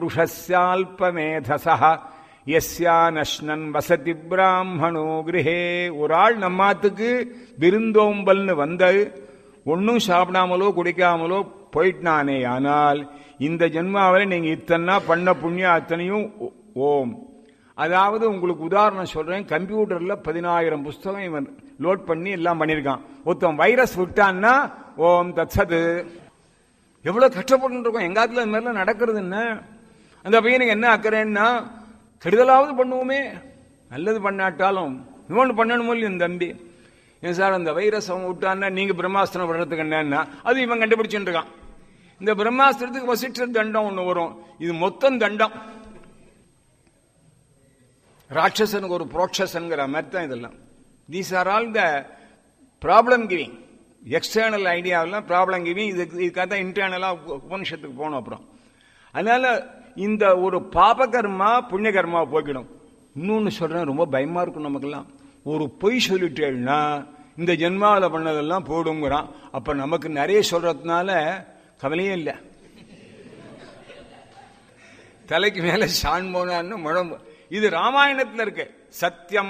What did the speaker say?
புருஷஸ்யால்பமேதசா எஸ்யானஷ்ணன் வசதி பிராமணோ கிரகே ஒரு ஆள் நம்மாத்துக்கு விருந்தோம்பல்னு வந்த ஒன்னும் சாப்பிடாமலோ குடிக்காமலோ போயிட்டானே ஆனால் இந்த ஜென்மாவில் நீங்க இத்தனை பண்ண புண்ணியம் அத்தனையும் ஓ- ஓம் அதாவது உங்களுக்கு உதாரணம் சொல்றேன் கம்ப்யூட்டர்ல பதினாயிரம் புஸ்தகம் இவன் லோட் பண்ணி எல்லாம் பண்ணியிருக்கான் ஒருத்தன் வைரஸ் விட்டான்னா ஓம் தத்சது எவ்வளவு கஷ்டப்பட்டு இருக்கோம் எங்காத்துல இந்த மாதிரிலாம் நடக்கிறது என்ன அந்த பையனுக்கு என்ன அக்கறைன்னா கெடுதலாவது பண்ணுவோமே நல்லது பண்ணாட்டாலும் இன்னொன்று பண்ணணுமோ இல்லையா இந்த தம்பி ஏன் சார் அந்த வைரஸ் அவன் விட்டான்னா நீங்க பிரம்மாஸ்திரம் விடுறதுக்கு என்னன்னா அது இவன் கண்டுபிடிச்சுட்டு இருக்கான் இந்த பிரம்மாஸ்திரத்துக்கு வசிஷ்டர் தண்டம் ஒண்ணு வரும் இது மொத்தம் தண்டம் ராட்சசனுக்கு ஒரு புரோட்சசன்கிற மாதிரி தான் இதெல்லாம் these are all the problem giving external ஐடியாவெல்லாம் ப்ராப்ளம் கிவிங் இதுக்கு இதுக்காக தான் இன்டர்னலாக உபனிஷத்துக்கு போகணும் அப்புறம் அதனால இந்த ஒரு பாபகர்மா புண்ணியகர்மா போக்கிடும் இன்னொன்னு சொல்றேன் ரொம்ப பயமா இருக்கும் நமக்கெல்லாம் ஒரு பொய் சொல்லிட்டேன்னா இந்த ஜென்மாவில் பண்ணதெல்லாம் போடுங்கிறான் அப்ப நமக்கு நிறைய சொல்றதுனால கவலையே இல்லை தலைக்கு மேல சான் போனான்னு முழம்பு இது ராமாயணத்துல இருக்கு சத்தியம்